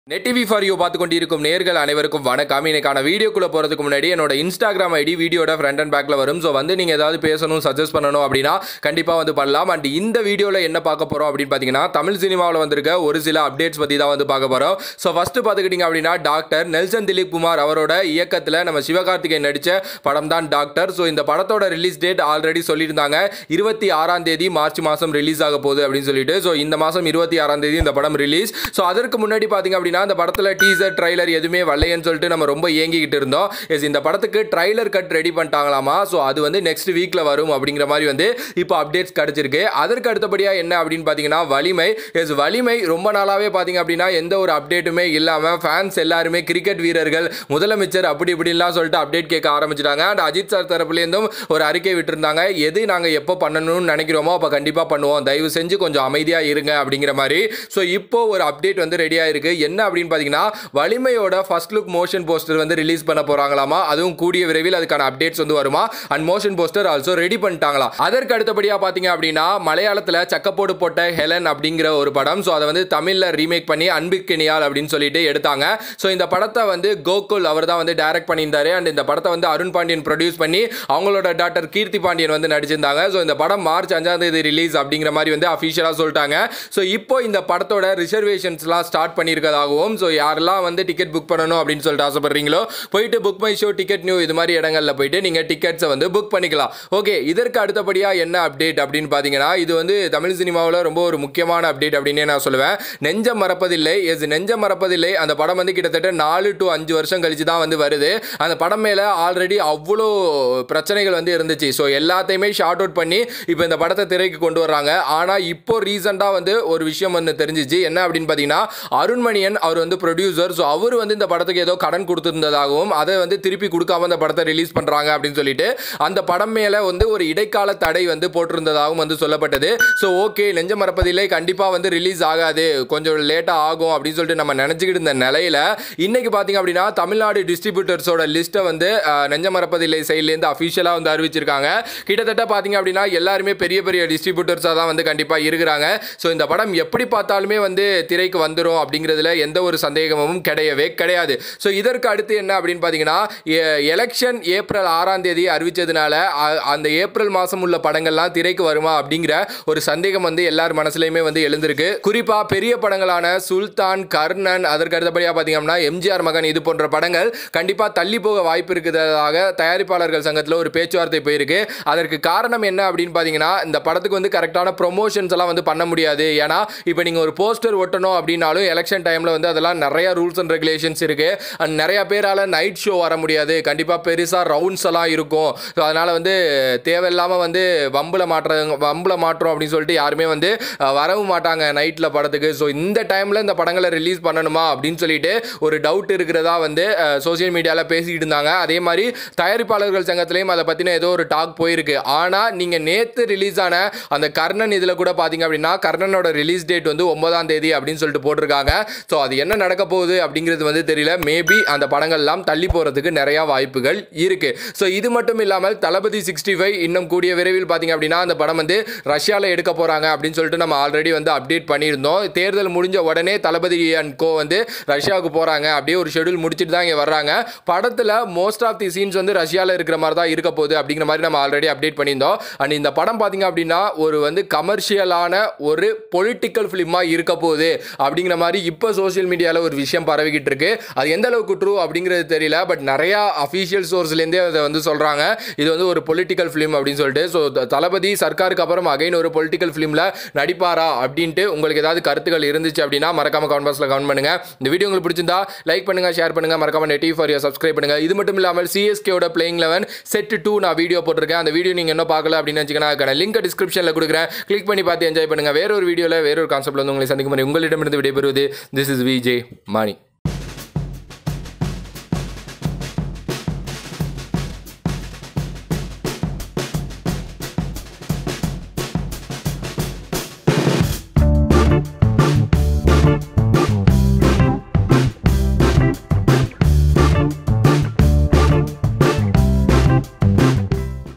net TV for you பார்த்து கொண்டிருக்கும் நேர்கள் அனைவருக்கும் வணக்கம் இன்னைக்கான வீடியோக்குள்ள போறதுக்கு முன்னாடி என்னோட இன்ஸ்டாகிராம் ஐடி வீடியோட ஃப்ரண்ட் அண்ட் பேக்ல வரும் ஸோ வந்து நீங்க ஏதாவது பேசணும் சஜஸ்ட் பண்ணணும் அப்படின்னா கண்டிப்பா வந்து பண்ணலாம் அண்ட் இந்த வீடியோல என்ன பார்க்க போறோம் அப்படின்னு பார்த்தீங்கன்னா தமிழ் சினிமாவில் வந்திருக்க ஒரு சில அப்டேட்ஸ் பத்தி தான் வந்து பார்க்க போறோம் ஸோ ஃபர்ஸ்ட் பார்த்துக்கிட்டீங்க அப்படின்னா டாக்டர் நெல்சன் திலீப் குமார் அவரோட இயக்கத்தில் நம்ம சிவகார்த்திகேயன் நடிச்ச படம் தான் டாக்டர் ஸோ இந்த படத்தோட ரிலீஸ் டேட் ஆல்ரெடி சொல்லியிருந்தாங்க இருபத்தி ஆறாம் தேதி மார்ச் மாதம் ரிலீஸ் ஆக போகுது அப்படின்னு சொல்லிட்டு ஸோ இந்த மாதம் இருபத்தி ஆறாம் தேதி இந்த படம் ரிலீஸ் ஸோ அதற்கு முன்னாடி பார்த்தீங்க அப்படின்னா இந்த படத்தில் டீசர் ட்ரைலர் எதுவுமே வரலையேன்னு சொல்லிட்டு நம்ம ரொம்ப ஏங்கிக்கிட்டு இருந்தோம் எஸ் இந்த படத்துக்கு ட்ரைலர் கட் ரெடி பண்ணிட்டாங்களாமா ஸோ அது வந்து நெக்ஸ்ட் வீக்கில் வரும் அப்படிங்கிற மாதிரி வந்து இப்போ அப்டேட்ஸ் கிடச்சிருக்கு அதற்கு அடுத்தபடியாக என்ன அப்படின்னு பார்த்தீங்கன்னா வலிமை எஸ் வலிமை ரொம்ப நாளாகவே பார்த்தீங்க அப்படின்னா எந்த ஒரு அப்டேட்டுமே இல்லாமல் ஃபேன்ஸ் எல்லாருமே கிரிக்கெட் வீரர்கள் முதலமைச்சர் அப்படி இப்படின்லாம் சொல்லிட்டு அப்டேட் கேட்க ஆரம்பிச்சிட்டாங்க அண்ட் அஜித் சார் தரப்புலேருந்தும் ஒரு அறிக்கை விட்டுருந்தாங்க எது நாங்கள் எப்போ பண்ணணும்னு நினைக்கிறோமோ அப்போ கண்டிப்பாக பண்ணுவோம் தயவு செஞ்சு கொஞ்சம் அமைதியாக இருங்க அப்படிங்கிற மாதிரி ஸோ இப்போ ஒரு அப்டேட் வந்து ரெடியாக இருக்குது என்ன அப்படின்னு பார்த்தீங்கன்னா வலிமையோட ஃபர்ஸ்ட் லுக் மோஷன் போஸ்டர் வந்து ரிலீஸ் பண்ண போகிறாங்களாமா அதுவும் கூடிய விரைவில் அதுக்கான அப்டேட்ஸ் வந்து வருமா and motion poster also ready பண்ணிட்டாங்களா அதற்கு அடுத்தபடியாக பார்த்தீங்க அப்படின்னா மலையாளத்தில் சக்கப்போடு போட்ட ஹெலன் அப்படிங்கிற ஒரு படம் ஸோ அதை வந்து தமிழில் ரீமேக் பண்ணி அன்பிக்கினியால் அப்படின்னு சொல்லிட்டு எடுத்தாங்க ஸோ இந்த படத்தை வந்து கோகுல் அவர் தான் வந்து டைரக்ட் பண்ணியிருந்தாரு அண்ட் இந்த படத்தை வந்து அருண் பாண்டியன் ப்ரொடியூஸ் பண்ணி அவங்களோட டாக்டர் கீர்த்தி பாண்டியன் வந்து நடிச்சிருந்தாங்க ஸோ இந்த படம் மார்ச் அஞ்சாம் தேதி ரிலீஸ் அப்படிங்கிற மாதிரி வந்து அஃபிஷியலாக சொல்லிட்டாங்க ஸோ இப்போ இந்த படத்தோட ரிசர்வேஷன்ஸ்லாம் ஸ்டார்ட் பண்ணியிருக்கதாகவும் ஸோ யாரெல்லாம் வந்து டிக்கெட் புக் பண்ணணும் அப்படின்னு சொல்லிட்டு ஆசைப்படுறீங்களோ போயிட்டு book my show ticket new இது மாதிரி இடங்களில் போயிட்டு நீங்கள் டிக்கெட்ஸை வந்து புக் பண்ணிக்கலாம் ஓகே இதற்கு அடுத்தபடியாக என்ன அப்டேட் அப்படின்னு பார்த்தீங்கன்னா இது வந்து தமிழ் சினிமாவில் ரொம்ப ஒரு முக்கியமான அப்டேட் அப்படின்னே நான் சொல்லுவேன் நெஞ்சம் மறப்பதில்லை எஸ் நெஞ்சம் மறப்பதில்லை அந்த படம் வந்து கிட்டத்தட்ட நாலு டு அஞ்சு வருஷம் கழிச்சு தான் வந்து வருது அந்த படம் மேலே ஆல்ரெடி அவ்வளோ பிரச்சனைகள் வந்து இருந்துச்சு ஸோ எல்லாத்தையுமே ஷார்ட் அவுட் பண்ணி இப்போ இந்த படத்தை திரைக்கு கொண்டு வர்றாங்க ஆனால் இப்போ ரீசெண்டாக வந்து ஒரு விஷயம் வந்து தெரிஞ்சிச்சு என்ன அப்படின்னு பார்த்தீங்கன்னா அருண்மணியன் அவர் வந்து ப்ரொடியூசர் ஸோ அவர் வந்து இந்த படத்துக்கு ஏதோ கடன் கொடுத்துருந்ததாகவும் அதை வந்து திருப்பி கொடுக்காம அந்த படத்தை ரிலீஸ் பண்ணுறாங்க அப்படின்னு சொல்லிட்டு அந்த படம் மேலே வந்து ஒரு இடைக்கால தடை வந்து போட்டிருந்ததாகவும் வந்து சொல்லப்பட்டது ஸோ ஓகே நெஞ்ச மறப்பதில்லை கண்டிப்பாக வந்து ரிலீஸ் ஆகாது கொஞ்சம் லேட்டாக ஆகும் அப்படின்னு சொல்லிட்டு நம்ம நினச்சிக்கிட்டு இருந்த நிலையில் இன்னைக்கு பார்த்தீங்க அப்படின்னா தமிழ்நாடு டிஸ்ட்ரிபியூட்டர்ஸோட லிஸ்ட்டை வந்து அஹ், நெஞ்ச மறப்பதில்லை சைட்லேருந்து அஃபிஷியலாக வந்து அறிவிச்சிருக்காங்க கிட்டத்தட்ட பார்த்தீங்க அப்படின்னா எல்லாருமே பெரிய பெரிய டிஸ்ட்ரிபியூட்டர்ஸாக தான் வந்து கண்டிப்பாக இருக்கிறாங்க ஸோ இந்த படம் எப்படி பார்த்தாலுமே வந்து திரைக்கு வந்துடும் அப்படிங்கிறதுல எந்த ஒரு சந்தேகமும் கிடையவே கிடையாது ஸோ இதற்கு அடுத்து என்ன அப்படின்னு பார்த்தீங்கன்னா எலெக்ஷன் ஏப்ரல் ஆறாம் தேதி அறிவிச்சதுனால அ- அந்த ஏப்ரல் மாதம் உள்ள படங்கள்லாம் திரைக்கு வருமா அப்படிங்கிற ஒரு சந்தேகம் வந்து எல்லார் மனசுலையுமே வந்து எழுந்திருக்கு குறிப்பாக பெரிய படங்களான சுல்தான் கர்ணன் அதற்கு அடுத்தபடியாக பார்த்தீங்கன்னா எம்ஜிஆர் மகன் இது போன்ற படங்கள் கண்டிப்பாக தள்ளி போக வாய்ப்பு இருக்கிறதாக தயாரிப்பாளர்கள் சங்கத்தில் ஒரு பேச்சுவார்த்தை போயிருக்கு அதற்கு காரணம் என்ன அப்படின்னு பார்த்தீங்கன்னா இந்த படத்துக்கு வந்து கரெக்டான ப்ரொமோஷன்ஸ் எல்லாம் வந்து பண்ண முடியாது ஏன்னா இப்போ நீங்கள் ஒரு போஸ்டர் ஒட்டணும் அப்படின்னாலும் எலெக்ஷன் டைமில் வந்து அதெல்லாம் நிறைய ரூல்ஸ் அண்ட் ரெகுலேஷன்ஸ் இருக்கு அண்ட் நிறைய பேரால் நைட் ஷோ வர முடியாது கண்டிப்பாக பெருசாக ரவுண்ட்ஸ் எல்லாம் இருக்கும் ஸோ அதனால் வந்து தேவையில்லாமல் வந்து வம்பில் மாட்டுறாங்க வம்பில் மாட்டுறோம் அப்படின்னு சொல்லிட்டு யாருமே வந்து அஹ், வரவும் மாட்டாங்க நைட்டில் படத்துக்கு ஸோ இந்த டைமில் இந்த படங்களை ரிலீஸ் பண்ணணுமா அப்படின்னு சொல்லிட்டு ஒரு டவுட் இருக்கிறதா வந்து சோஷியல் மீடியாவில் பேசிக்கிட்டு இருந்தாங்க அதே மாதிரி தயாரிப்பாளர்கள் சங்கத்திலையும் அதை பற்றின ஏதோ ஒரு டாக் போயிருக்கு ஆனால் நீங்கள் நேற்று ரிலீஸ் ஆன அந்த கர்ணன் இதில் கூட பார்த்தீங்க அப்படின்னா கர்ணனோட ரிலீஸ் டேட் வந்து ஒன்பதாம் தேதி அப்படின்னு சொல்லிட்டு போட்டிருக்காங்க ஸோ அது என்ன நடக்க போகுது அப்படிங்கிறது வந்து தெரியல மேபி அந்த படங்கள்லாம் தள்ளி போகிறதுக்கு நிறையா வாய்ப்புகள் இருக்குது ஸோ இது மட்டும் இல்லாமல் தளபதி சிக்ஸ்டி ஃபைவ் இன்னும் கூடிய விரைவில் பார்த்தீங்க அப்படின்னா அந்த படம் வந்து ரஷ்யாவில் எடுக்க போகிறாங்க அப்படின்னு சொல்லிட்டு நம்ம ஆல்ரெடி வந்து அப்டேட் பண்ணியிருந்தோம் தேர்தல் முடிஞ்ச உடனே தளபதி அண்ட் கோ வந்து ரஷ்யாவுக்கு போகிறாங்க அப்படியே ஒரு ஷெடியூல் முடிச்சுட்டு தான் இங்கே வர்றாங்க படத்தில் மோஸ்ட் ஆஃப் தி சீன்ஸ் வந்து ரஷ்யாவில் இருக்கிற மாதிரி தான் இருக்க போகுது அப்படிங்கிற மாதிரி நம்ம ஆல்ரெடி அப்டேட் பண்ணியிருந்தோம் அண்ட் இந்த படம் பார்த்தீங்க அப்படின்னா ஒரு வந்து கமர்ஷியலான ஒரு பொலிட்டிக்கல் ஃபிலிமாக இருக்க போகுது அப்படிங்கிற மாதிரி இப்போ சோஷியல் மீடியாவில் ஒரு விஷயம் பரவிக்கிட்டு இருக்கு அது எந்த அளவுக்கு ட்ரூ அப்படிங்கிறது தெரியல பட் நிறையா அஃபீஷியல் சோர்ஸ்லேருந்தே அதை வந்து சொல்கிறாங்க இது வந்து ஒரு பொலிட்டிக்கல் ஃபிலிம் அப்படின்னு சொல்லிட்டு ஸோ தளபதி சர்க்காருக்கு அப்புறம் அகைன் ஒரு பொலிட்டிக்கல் ஃபிலிமில் நடிப்பாரா அப்படின்ட்டு உங்களுக்கு ஏதாவது கருத்துக்கள் இருந்துச்சு அப்படின்னா மறக்காம கமெண்ட் பாக்ஸில் கமெண்ட் பண்ணுங்க இந்த வீடியோ உங்களுக்கு பிடிச்சிருந்தா லைக் பண்ணுங்க ஷேர் பண்ணுங்க மறக்காம நெட்டிவ் ஃபார் சப்ஸ்கிரைப் பண்ணுங்க இது மட்டும் இல்லாமல் சிஎஸ்கேவோட பிளேயிங் லெவன் செட் டூ நான் வீடியோ போட்டிருக்கேன் அந்த வீடியோ நீங்கள் இன்னும் பார்க்கல அப்படின்னு வச்சுக்கோங்க அதுக்கான லிங்க் டிஸ்கிரிப்ஷனில் கொடுக்குறேன் கிளிக் பண்ணி பார்த்து என்ஜாய் பண்ணுங்க வேற ஒரு வீடியோவில் வேற ஒரு கான்செப்ட்ல வந்து உங்களை சந்திக்கும் முறை உங்களிடமிருந்து விடைபெறுவது திஸ் இஸ் விஜே மாணி